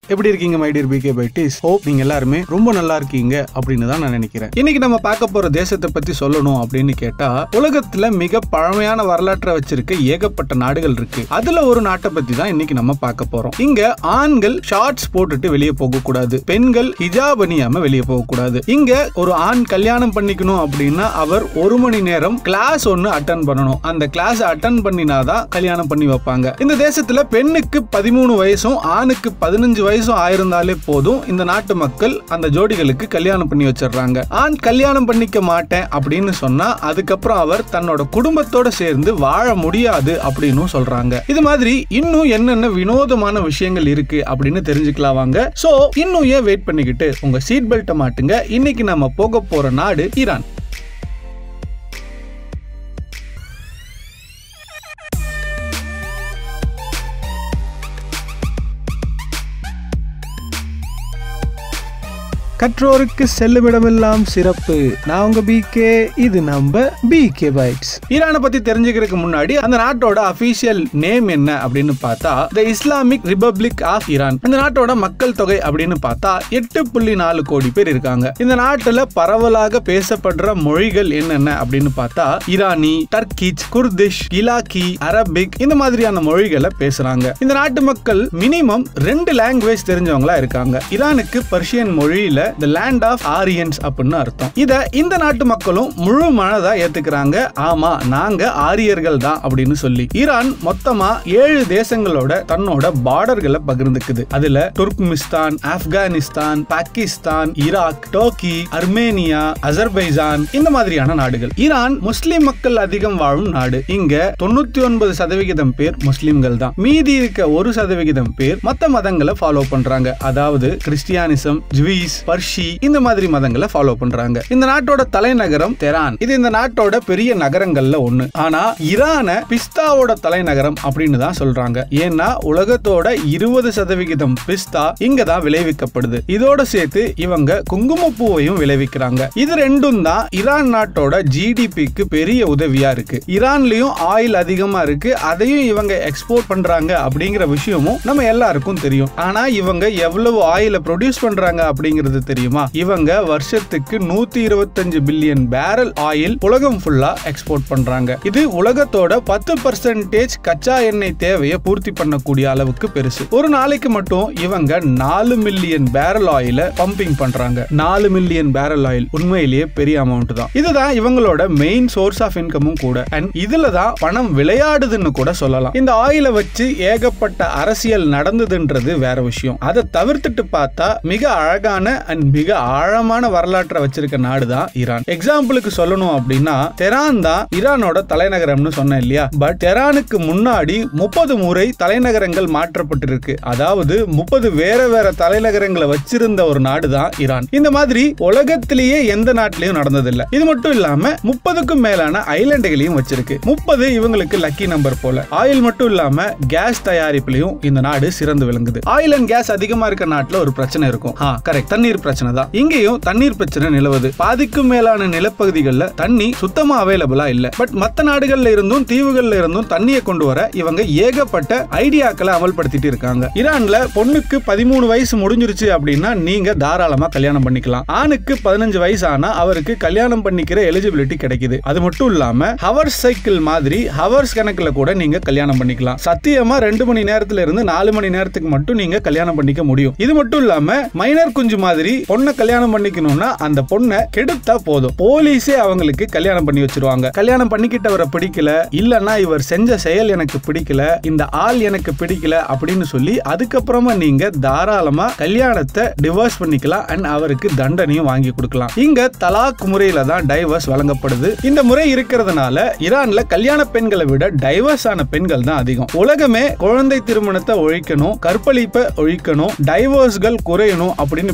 எப்படி இருக்கீங்க my dear PK பைட்டிஸ் ஹோப் நீங்க எல்லாருமே ரொம்ப நல்லா இருக்கீங்க அப்படின்னு தான் நான் நினைக்கிறேன் இன்னைக்கு நம்ம பார்க்க போற தேசத்தை பத்தி சொல்லணும் அப்படின்னு கேட்டா உலகத்துல மிக பழமையான வரலாற்றை வச்சிருக்க ஏகப்பட்ட நாடுகள் இருக்கு அதுல ஒரு நாட்டை பத்தி தான் இன்னைக்கு நம்ம பார்க்க போறோம் இங்க ஆண்கள் ஷார்ட்ஸ் போட்டுட்டு வெளியே போக கூடாது பெண்கள் ஹிஜாப் அணியாம வெளியே போக கூடாது இங்க ஒரு ஆண் கல்யாணம் பண்ணிக்கணும் அப்படின்னா அவர் ஒரு மணி நேரம் கிளாஸ் ஒன்னு அட்டன் பண்ணணும் அந்த கிளாஸ் அட்டன் பண்ணினாதான் கல்யாணம் பண்ணி வைப்பாங்க இந்த தேசத்துல பெண்ணுக்கு பதிமூணு வயசும் ஆணுக்கு பதினஞ்சு வயசும் ஆயிருந்தாலே போதும் இந்த நாட்டு மக்கள் அந்த ஜோடிகளுக்கு கல்யாணம் பண்ணி வச்சிடுறாங்க ஆண் கல்யாணம் பண்ணிக்க மாட்டேன் அப்படின்னு சொன்னா அதுக்கப்புறம் அவர் தன்னோட குடும்பத்தோட சேர்ந்து வாழ முடியாது அப்படின்னு சொல்றாங்க இது மாதிரி இன்னும் என்னென்ன வினோதமான விஷயங்கள் இருக்கு அப்படின்னு தெரிஞ்சுக்கலாம் வாங்க சோ இன்னும் ஏன் வெயிட் பண்ணிக்கிட்டு உங்க சீட் பெல்ட்டை மாட்டுங்க இன்னைக்கு நம்ம போக போற நாடு ஈரான் கற்றோருக்கு செல்லுமிடமெல்லாம் சிறப்பு நான் உங்க பிகே இது நம்ம பிகே பைட்ஸ் ஈரானை பத்தி தெரிஞ்சுக்கிறதுக்கு முன்னாடி அந்த நாட்டோட அபிஷியல் நேம் என்ன அப்படின்னு பார்த்தா the Islamic Republic of Iran இந்த நாட்டோட மக்கள் தொகை அப்படின்னு பார்த்தா எட்டு புள்ளி நாலு கோடி பேர் இருக்காங்க இந்த நாட்டுல பரவலாக பேசப்படுற மொழிகள் என்னென்ன அப்படின்னு பார்த்தா ஈரானி டர்கிச் குர்திஷ் இலாக்கி அரபிக் இந்த மாதிரியான மொழிகளை பேசுறாங்க இந்த நாட்டு மக்கள் மினிமம் ரெண்டு லாங்குவேஜ் தெரிஞ்சவங்களா இருக்காங்க ஈரானுக்கு பர்ஷியன் மொழியில த லேண்ட் ஆஃப் ஆரியன்ஸ் அப்படின்னு அர்த்தம் இத இந்த நாட்டு மக்களும் முழு மனதா ஏத்துக்கிறாங்க ஆமா நாங்க ஆரியர்கள் தான் அப்படின்னு சொல்லி ஈரான் மொத்தமா ஏழு தேசங்களோட தன்னோட பார்டர்களை பகிர்ந்துக்குது அதுல Turkmenistan Afghanistan Pakistan Iraq Turkey Armenia Azerbaijan இந்த மாதிரியான நாடுகள் ஈரான் முஸ்லிம் மக்கள் அதிகம் வாழும் நாடு இங்க தொண்ணூத்தி ஒன்பது சதவிகிதம் பேர் முஸ்லிம்கள் தான் மீதி இருக்க ஒரு சதவிகிதம் பேர் மத்த மதங்களை ஃபாலோ பண்றாங்க அதாவது கிறிஸ்டியானிசம் ஜுவீஸ் பர்ஷி இந்த மாதிரி மதங்களை ஃபாலோ பண்றாங்க இந்த நாட்டோட தலைநகரம் தெரான் இது இந்த நாட்டோட பெரிய நகரங்கள்ல ஒண்ணு ஆனா ஈரான பிஸ்தாவோட தலைநகரம் அப்படின்னு தான் சொல்றாங்க ஏன்னா உலகத்தோட இருபது சதவிகிதம் பிஸ்தா இங்க தான் விளைவிக்கப்படுது இதோட சேர்த்து இவங்க குங்குமப்பூவையும் விளைவிக்கிறாங்க இது ரெண்டும் தான் ஈரான் நாட்டோட ஜிடிபிக்கு பெரிய உதவியா இருக்கு ஈரான்லயும் ஆயில் அதிகமா இருக்கு அதையும் இவங்க எக்ஸ்போர்ட் பண்றாங்க அப்படிங்கிற விஷயமும் நம்ம எல்லாருக்கும் தெரியும் ஆனா இவங்க எவ்வளவு ஆயில ப்ரொடியூஸ் பண்றாங்க அப்படிங்கிறது தெரியுமா இவங்க வருஷத்துக்கு நூத்தி இருபத்தஞ்சு பில்லியன் பேரல் ஆயில் உலகம் ஃபுல்லா எக்ஸ்போர்ட் பண்றாங்க இது உலகத்தோட பத்து பர்சன்டேஜ் கச்சா எண்ணெய் தேவையை பூர்த்தி பண்ணக்கூடிய அளவுக்கு பெருசு ஒரு நாளைக்கு மட்டும் இவங்க நாலு மில்லியன் பேரல் ஆயில பம்பிங் பண்றாங்க நாலு மில்லியன் பேரல் ஆயில் உண்மையிலேயே பெரிய அமௌண்ட் தான் இதுதான் இவங்களோட மெயின் சோர்ஸ் ஆஃப் இன்கமும் கூட அண்ட் இதுல தான் பணம் விளையாடுதுன்னு கூட சொல்லலாம் இந்த ஆயில வச்சு ஏகப்பட்ட அரசியல் நடந்ததுன்றது வேற விஷயம் அதை தவிர்த்துட்டு பார்த்தா மிக அழகான அண்ட் மிக ஆழமான வரலாற்றை வச்சிருக்க நாடு தான் ஈரான் எக்ஸாம்பிளுக்கு சொல்லணும் அப்படின்னா தெரான் தான் ஈரானோட தலைநகரம்னு சொன்னேன் இல்லையா பட் தெரானுக்கு முன்னாடி முப்பது முறை தலைநகரங்கள் மாற்றப்பட்டிருக்கு அதாவது முப்பது வேற வேற தலைநகரங்களை வச்சிருந்த ஒரு நாடு தான் ஈரான் இந்த மாதிரி உலகத்திலேயே எந்த நாட்டிலையும் நடந்ததில்ல இது மட்டும் இல்லாம முப்பதுக்கும் மேலான ஐலாண்டுகளையும் வச்சிருக்கு முப்பது இவங்களுக்கு லக்கி நம்பர் போல ஆயில் மட்டும் இல்லாம கேஸ் தயாரிப்புலயும் இந்த நாடு சிறந்து விளங்குது ஆயில் அண்ட் கேஸ் அதிகமா இருக்க நாட்டுல ஒரு பிரச்சனை இருக்கும் கரெக்ட் தண்ணீர் பிரச்சனை தான் இங்கேயும் தண்ணீர் பிரச்சனை நிலவுது பாதிக்கும் மேலான நிலப்பகுதிகளில் தண்ணி சுத்தமா அவைலபிளா இல்ல பட் மத்த நாடுகள்ல இருந்தும் தீவுகள்ல இருந்தும் தண்ணியை கொண்டு வர இவங்க ஏகப்பட்ட ஐடியாக்களை அமல்படுத்திட்டு இருக்காங்க ஈரான்ல பொண்ணுக்கு பதிமூணு வயசு முடிஞ்சிருச்சு அப்படின்னா நீங்க தாராளமா கல்யாணம் பண்ணிக்கலாம் ஆணுக்கு பதினஞ்சு வயசு ஆனா அவருக்கு கல்யாணம் பண்ணிக்கிற எலிஜிபிலிட்டி கிடைக்குது அது மட்டும் இல்லாம ஹவர்ஸ் சைக்கிள் மாதிரி ஹவர்ஸ் கணக்குல கூட நீங்க கல்யாணம் பண்ணிக்கலாம் சத்தியமா ரெண்டு மணி நேரத்துல இருந்து நாலு மணி நேரத்துக்கு மட்டும் நீங்க கல்யாணம் பண்ணிக்க முடியும் இது மட்டும் இல்லாம மைனர் குஞ்சு மாதிரி பொண்ணை கல்யாணம் பண்ணிக்கணும்னா அந்த பொண்ணை கெடுத்தா போதும் போலீஸே அவங்களுக்கு கல்யாணம் பண்ணி வச்சிருவாங்க கல்யாணம் பண்ணிக்கிட்டவரை பிடிக்கல இல்லன்னா இவர் செஞ்ச செயல் எனக்கு பிடிக்கல இந்த ஆள் எனக்கு பிடிக்கல அப்படின்னு சொல்லி அதுக்கப்புறமா நீங்க தாராளமா கல்யாணத்தை டிவோர்ஸ் பண்ணிக்கலாம் அண்ட் அவருக்கு தண்டனையும் வாங்கி கொடுக்கலாம் இங்க தலாக் முறையில தான் டைவர்ஸ் வழங்கப்படுது இந்த முறை இருக்கிறதுனால ஈரான்ல கல்யாண பெண்களை விட டைவர்ஸ் ஆன பெண்கள் தான் அதிகம் உலகமே குழந்தை திருமணத்தை ஒழிக்கணும் கற்பழிப்பை ஒழிக்கணும் டைவர்ஸ்கள் குறையணும் அப்படின்னு பேசிட்டு இருக்கும்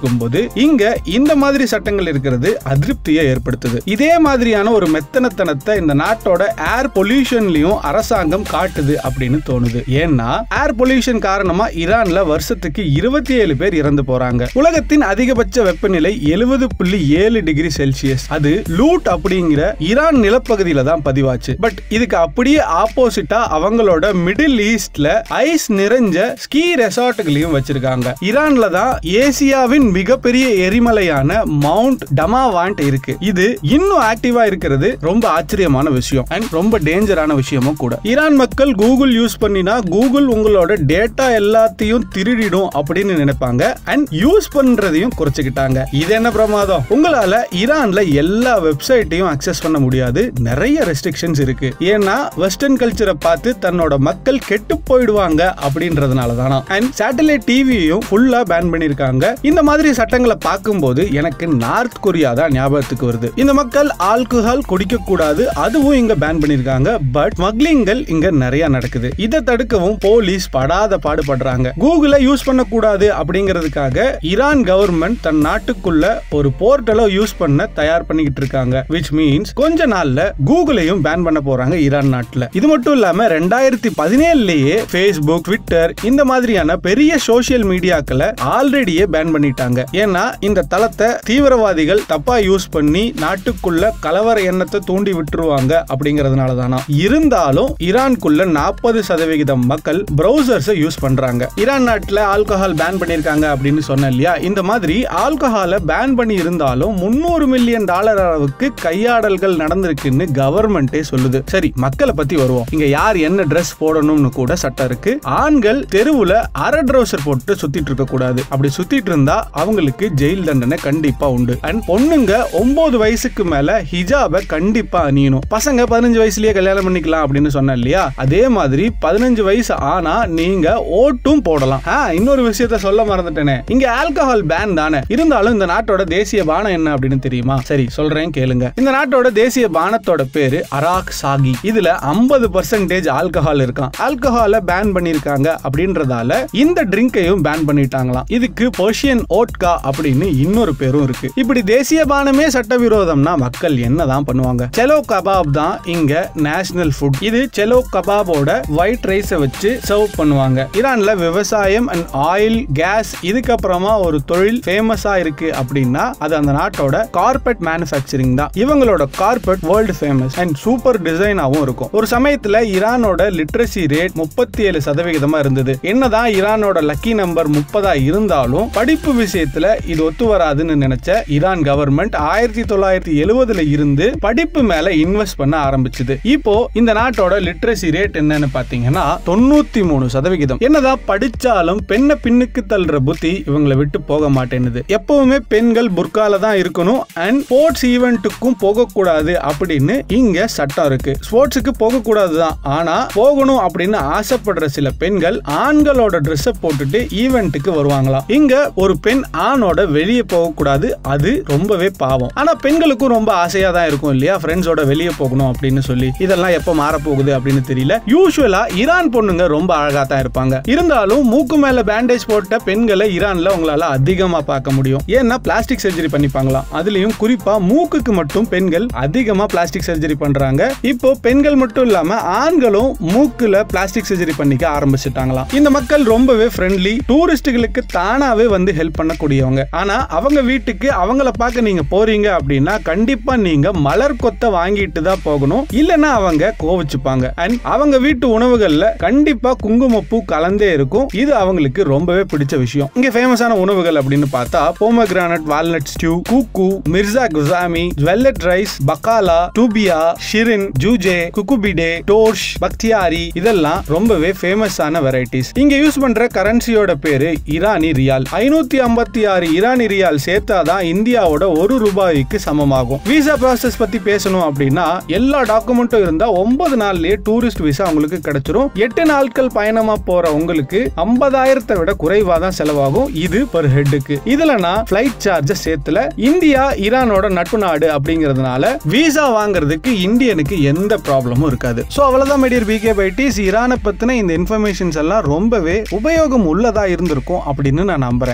இருக்கும்போது இங்க இந்த மாதிரி சட்டங்கள் இருக்கிறது அதிருப்தியை ஏற்படுத்துது இதே மாதிரியான ஒரு மெத்தனத்தனத்தை இந்த நாட்டோட ஏர் பொல்யூஷன்லயும் அரசாங்கம் காட்டுது அப்படின்னு தோணுது ஏன்னா ஏர் பொல்யூஷன் காரணமா ஈரான்ல வருஷத்துக்கு இருபத்தி ஏழு பேர் இறந்து போறாங்க உலகத்தின் அதிகபட்ச வெப்பநிலை எழுபது புள்ளி ஏழு டிகிரி செல்சியஸ் அது லூட் அப்படிங்கிற ஈரான் நிலப்பகுதியில தான் பதிவாச்சு பட் இதுக்கு அப்படியே ஆப்போசிட்டா அவங்களோட மிடில் ஈஸ்ட்ல ஐஸ் நிறைஞ்ச ஸ்கீ ரெசார்ட்டுகளையும் வச்சிருக்காங்க ஈரான்ல தான் ஏசியாவின் மிகப்பெரிய எரிமலையான மவுண்ட் டமாவாண்ட் இருக்கு இது இன்னும் ஆக்டிவா இருக்கிறது ரொம்ப ஆச்சரியமான விஷயம் அண்ட் ரொம்ப டேஞ்சரான விஷயமும் கூட ஈரான் மக்கள் கூகுள் யூஸ் பண்ணினா கூகுள் உங்களோட டேட்டா எல்லாத்தையும் திருடிடும் அப்படின்னு நினைப்பாங்க அண்ட் யூஸ் பண்றதையும் குறைச்சுக்கிட்டாங்க இது என்ன பிரமாதம் உங்களால ஈரான்ல எல்லா வெப்சைட்டையும் அக்சஸ் பண்ண முடியாது நிறைய ரெஸ்ட்ரிக்ஷன்ஸ் இருக்கு ஏன்னா வெஸ்டர்ன் கல்ச்சரை பார்த்து தன்னோட மக்கள் கெட்டு போயிடுவாங்க அப்படின்றதுனால தானா அண்ட் சேட்டலைட் டிவியையும் ஃபுல்லா பேன் பண்ணிருக்காங்க இந்த மாதிரி சட்டங்களை பார்க்கும்போது எனக்கு நார்த் கொரியா தான் ஞாபகத்துக்கு வருது இந்த மக்கள் ஆல்கஹால் குடிக்க கூடாது அதுவும் இங்க பேன் பண்ணிருக்காங்க பட் ஸ்மக்லிங்கள் இங்க நிறைய நடக்குது இதை தடுக்கவும் போலீஸ் படாத பாடுபடுறாங்க கூகுளை யூஸ் பண்ணக்கூடாது அப்படிங்கிறதுக்காக ஈரான் கவர்மெண்ட் தன் நாட்டுக்குள்ள ஒரு போர்ட்டலை யூஸ் பண்ண தயார் பண்ணிக்கிட்டு இருக்காங்க விச் மீன்ஸ் கொஞ்ச நாள்ல கூகுளையும் பேன் பண்ண போறாங்க ஈரான் நாட்டுல இது மட்டும் இல்லாம ரெண்டாயிரத்தி பதினேழுலயே ஃபேஸ்புக் ட்விட்டர் இந்த மாதிரியான பெரிய சோசியல் மீடியாக்களை ஆல்ரெடியே பேன் பண்ணிட்டாங்க ஏன்னா இந்த தளத்தை தீவிரவாதிகள் தப்பா யூஸ் பண்ணி நாட்டுக்குள்ள கலவர எண்ணத்தை தூண்டி விட்டுருவாங்க அப்படிங்கறதுனால தானா இருந்தாலும் ஈரான்குள்ள நாற்பது சதவிகிதம் மக்கள் பிரௌசர்ஸை யூஸ் பண்றாங்க ஈரான் நாட்டுல ஆல்கஹால் பேன் பண்ணிருக்காங்க அப்படின்னு சொன்னேன் இல்லையா இந்த மாதிரி ஆல்கஹாலை பேன் பண்ணி இருந்தாலும் முன்னூறு மில்லியன் டாலர் அளவுக்கு கையாடல்கள் நடந்திருக்குன்னு கவர்மெண்டே சொல்லுது சரி மக்களை பத்தி வருவோம் இங்க யார் என்ன ட்ரெஸ் போடணும்னு கூட சட்டம் இருக்கு ஆண்கள் தெருவுல அரை ட்ரௌசர் போட்டு சுத்திட்டு இருக்க கூடாது அப்படி சுத்திட்டு இருந்தா அவங்களுக்கு ஜெயில் தண்டனை கண்டிப்பா உண்டு அண்ட் பொண்ணுங்க ஒன்பது வயசுக்கு மேல ஹிஜாபை கண்டிப்பா அணியணும் பசங்க பதினஞ்சு வயசுலயே கல்யாணம் பண்ணிக்கலாம் அப்படின்னு சொன்னேன் இல்லையா அதே மாதிரி பதினஞ்சு வயசு ஆனா நீங்க ஓட்டும் போடலாம் ஆ, இன்னொரு விஷயத்த சொல்ல மறந்துட்டேனே இங்க ஆல்கஹால் பேன் தானே இருந்தாலும் இந்த நாட்டோட தேசிய பானம் என்ன அப்படின்னு தெரியுமா சரி சொல்றேன் கேளுங்க இந்த நாட்டோட தேசிய பானத்தோட பேரு அராக் சாகி இதுல 50% பர்சன்டேஜ் ஆல்கஹால் இருக்கான் ஆல்கஹாலை பேன் பண்ணிருக்காங்க அப்படின்றதால இந்த ட்ரிங்கையும் பேன் பண்ணிட்டாங்களாம் இதுக்கு பர்ஷியன் ஓட்கா அப்படின்னு இன்னொரு பேரும் இருக்கு இப்படி தேசிய பானமே சட்டவிரோதம்னா மக்கள் என்னதான் பண்ணுவாங்க செலோ கபாப் தான் இங்க நேஷனல் ஃபுட் இது செலோ கபாபோட ஒயிட் ரைஸை வச்சு சர்வ் பண்ணுவாங்க ஈரான்ல விவசாயம் அண்ட் ஆயில் கேஸ் இதுக்கப்புறமா ஒரு தொழில் ஃபேமஸா இருக்கு அப்படின்னா அது அந்த நாட்டோட கார்பெட் மேனுஃபேக்சரிங் தான் இவங்களோட carpet world famous and super டிசைனாவும் இருக்கும் ஒரு சமயத்துல ஈரானோட லிட்ரஸி ரேட் முப்பத்தி ஏழு சதவிகிதமா இருந்தது என்னதான் ஈரானோட லக்கி நம்பர் முப்பதா இருந்தாலும் படிப்பு விஷயத்துல இது ஒத்து வராதுன்னு நினைச்ச ஈரான் கவர்மெண்ட் ஆயிரத்தி தொள்ளாயிரத்தி எழுவதுல இருந்து படிப்பு மேல இன்வெஸ்ட் பண்ண ஆரம்பிச்சது இப்போ இந்த நாட்டோட லிட்ரஸி ரேட் என்னன்னு பாத்தீங்கன்னா தொண்ணூத்தி மூணு சதவிகிதம் என்னதான் படிச்சாலும் பெண்ணை பின்னுக்கு தள்ளுற புத்தி இவங்களை விட்டு போக மாட்டேனுது எப்பவுமே பெண்கள் புர்கால தான் இருக்கணும் அண்ட் ஸ்போர்ட்ஸ் ஈவெண்ட்டுக்கும் போகக்கூடாது அப்படின்னு இங்க சட்டம் இருக்கு ஸ்போர்ட்ஸுக்கு போகக்கூடாது தான் ஆனா போகணும் அப்படின்னு ஆசைப்படுற சில பெண்கள் ஆண்களோட ட்ரெஸ்ஸை போட்டுட்டு ஈவெண்ட்டுக்கு வருவாங்களாம் இங்க ஒரு பெண் ஆணோட வெளியே போகக்கூடாது அது ரொம்பவே பாவம் ஆனா பெண்களுக்கும் ரொம்ப ஆசையா தான் இருக்கும் இல்லையா ஃப்ரெண்ட்ஸோட வெளியே போகணும் அப்படின்னு சொல்லி இதெல்லாம் எப்ப மாறப்போகுது அப்படின்னு தெரியல யூஸ்வலா ஈரான் பொண்ணுங்க ரொம்ப அழகா தான் இருப்பாங்க இருந்தாலும் மூக்கு மேல பேண்டேஜ் போட்ட பெண்களை ஈரான்ல உங்களால அதிகமா பார்க்க முடியும் ஏன்னா பிளாஸ்டிக் சர்ஜரி பண்ணிப்பாங்களாம் அதுலயும் குறிப்பா மூக்குக்கு மட்டும் பெண்கள் அதிகமா பிளாஸ்டிக் சர்ஜரி பண்றாங்க இப்போ பெண்கள் மட்டும் இல்லாம ஆண்களும் மூக்குல பிளாஸ்டிக் சர்ஜரி பண்ணிக்க ஆரம்பிச்சிட்டாங்களாம் இந்த மக்கள் ரொம்பவே ஃப்ரெண்ட்லி டூரிஸ்டுகளுக்கு தானாவே வந்து ஹெல்ப் பண்ணக்கூடியவங்க ஆனா அவங்க வீட்டுக்கு அவங்கள பார்க்க நீங்க போறீங்க அப்படின்னா கண்டிப்பா நீங்க மலர் கொத்த வாங்கிட்டு தான் போகணும் இல்லனா அவங்க கோவிச்சுப்பாங்க அண்ட் அவங்க வீட்டு உணவுகள்ல கண்டிப்பா குங்குமப்பூ கலந்தே இருக்கும் இது அவங்களுக்கு ரொம்பவே பிடிச்ச விஷயம் இங்க ஃபேமஸான உணவுகள் அப்படின்னு பார்த்தா போமகிரானட் வால்நட் ஸ்டியூ கூக்கு மிர்சா குசாமி வெல்லட் ரைஸ் பக்காலா டூபியா ஷிரின் ஜூஜே குக்குபிடே டோர்ஷ் பக்தியாரி இதெல்லாம் ரொம்பவே ஃபேமஸான வெரைட்டிஸ் இங்க யூஸ் பண்ற கரன்சியோட பேரு இரானி ரியால் ஐநூத்தி ஐம்பத்தி ஆறு இரானி ரியால் சேர்த்தாதான் இந்தியாவோட ஒரு ரூபாய்க்கு சமமாகும் விசா ப்ராசஸ் பத்தி பேசணும் அப்படின்னா எல்லா டாக்குமெண்ட்டும் இருந்தா ஒன்பது நாள்லயே டூரிஸ்ட் விசா உங்களுக்கு கிடைச்சிரும் எட்டு நாட்கள் பயணமா போற உங்களுக்கு ஐம்பதாயிரத்தை விட குறைவா தான் செலவாகும் இது per ஹெட்டுக்கு இதுல நான் ஃபிளைட் சார்ஜ சேர்த்துல இந்தியா ஈரானோட நட்பு நாடு அப்படிங்கிறதுனால விசா வாங்குறதுக்கு இந்தியனுக்கு எந்த ப்ராப்ளமும் இருக்காது சோ அவ்வளவுதான் மெடியர் பிகே பைட்டிஸ் ஈரானை பத்தின இந்த இன்ஃபர்மேஷன்ஸ் எல்லாம் ரொம்பவே உபயோகம் உள்ளதா இருந்திருக்கும் அப்படின்னு நான் நம்புறேன் ஒருவேளை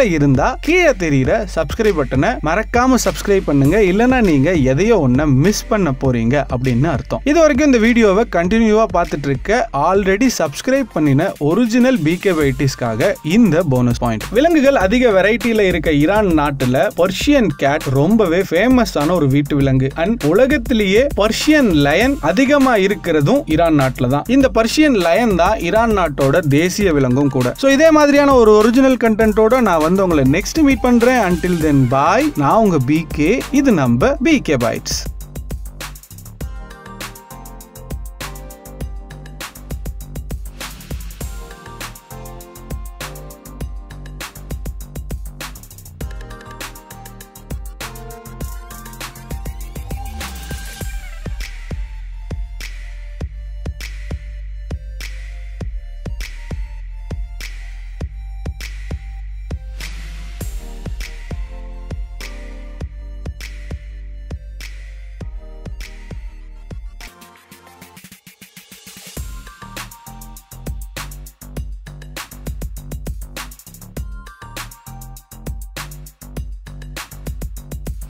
வேலை இருந்தா கீழே தெரியுற சப்ஸ்கிரைப் பட்டனை மறக்காம சப்ஸ்கிரைப் பண்ணுங்க இல்லனா நீங்க எதையோ ஒன்ன மிஸ் பண்ண போறீங்க அப்படின்னு அர்த்தம் இது வரைக்கும் இந்த வீடியோவை கண்டினியூவா பார்த்துட்டு இருக்க ஆல்ரெடி சப்ஸ்கிரைப் பண்ணின ஒரிஜினல் பிகே வெரைட்டிஸ்க்காக இந்த போனஸ் பாயிண்ட் விலங்குகள் அதிக வெரைட்டில இருக்க ஈரான் நாட்டுல பர்ஷியன் கேட் ரொம்பவே ஃபேமஸான ஒரு வீட்டு விலங்கு அண்ட் உலகத்திலேயே பர்ஷியன் லயன் அதிகமா இருக்கிறதும் ஈரான் நாட்டுல தான் இந்த பர்ஷியன் லயன் தான் ஈரான் நாட்டோட தேசிய விலங்கும் கூட சோ இதே மாதிரியான ஒரு ஒரிஜினல் கண்டென்ட்டோட நான் வந்து உங்களை நெக்ஸ்ட் மீட் பண்றேன் அன்டில் தென் பாய் நான் உங்க பிகே இது நம்ம பிகே பைட்ஸ்